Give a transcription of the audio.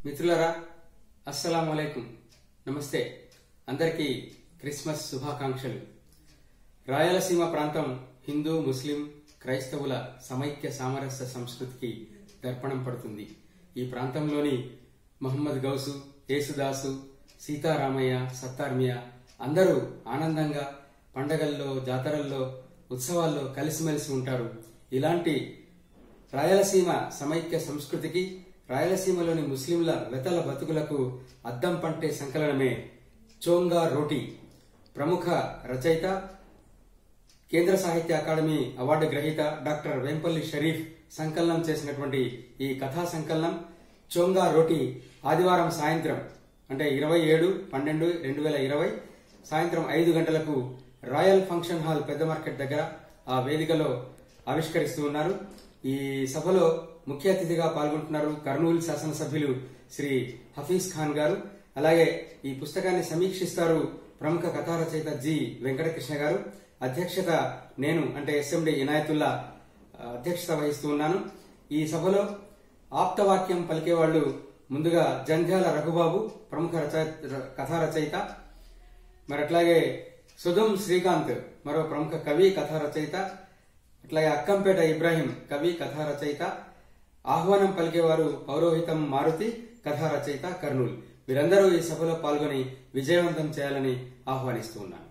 మిత్రులరా అస్సలం అలైకుం నమస్తే అందరికీ క్రిస్మస్ శుభాకాంక్షలు రాయలసీమ ప్రాంతం హిందూ ముస్లిం క్రైస్తవుల సమైక్య సామరస్య సంస్కృతికి దర్పణం పడుతుంది ఈ ప్రాంతంలోని మహమ్మద్ గౌసు యేసుదాసు సీతారామయ్య సత్తార్మియ అందరూ ఆనందంగా పండగల్లో జాతరల్లో ఉత్సవాల్లో కలిసిమెలిసి ఉంటారు ఇలాంటి రాయలసీమ సమైక్య సంస్కృతికి రాయలసీమలోని ముస్లింల వెతల బతుకులకు అద్దం పంటే సంకలనమే చోంగా రోటీ ప్రముఖ రచయిత కేంద్ర సాహిత్య అకాడమీ అవార్డు గ్రహీత డాక్టర్ వేంపల్లి షరీఫ్ సంకలనం చేసినటువంటి ఈ కథా సంకలనం చోంగా రోటీ ఆదివారం సాయంత్రం అంటే ఇరవై ఏడు పన్నెండు రెండు వేల ఇరవై సాయంత్రం ఐదు గంటలకు రాయల్ ఫంక్షన్ హాల్ పెద్ద మార్కెట్ దగ్గర ఆ వేదికలో ఆవిష్కరిస్తూ ఉన్నారు ఈ సభలో ముఖ్య అతిథిగా పాల్గొంటున్నారు కర్నూలు శాసనసభ్యులు శ్రీ హఫీజ్ ఖాన్ గారు అలాగే ఈ పుస్తకాన్ని సమీక్షిస్తారు ప్రముఖ కథా రచయిత జి వెంకటకృష్ణ గారు అధ్యక్షత నేను అంటే ఎస్ఎండి ఇనాయతుల్లా అధ్యక్షత వహిస్తూ ఉన్నాను ఈ సభలో ఆప్తవాక్యం పలికేవాళ్లు ముందుగా జంధ్యాల రఘుబాబు ప్రముఖ రచయిత కథా రచయిత మరి అట్లాగే సుధం శ్రీకాంత్ మరో ప్రముఖ కవి కథా రచయిత అట్లాగే అక్కంపేట ఇబ్రాహీం కవి కథా రచయిత ఆహ్వానం పలికేవారు పౌరోహితం మారుతి కథా రచయిత కర్నూలు వీరందరూ ఈ సభలో పాల్గొని విజయవంతం చేయాలని ఆహ్వానిస్తూ ఉన్నారు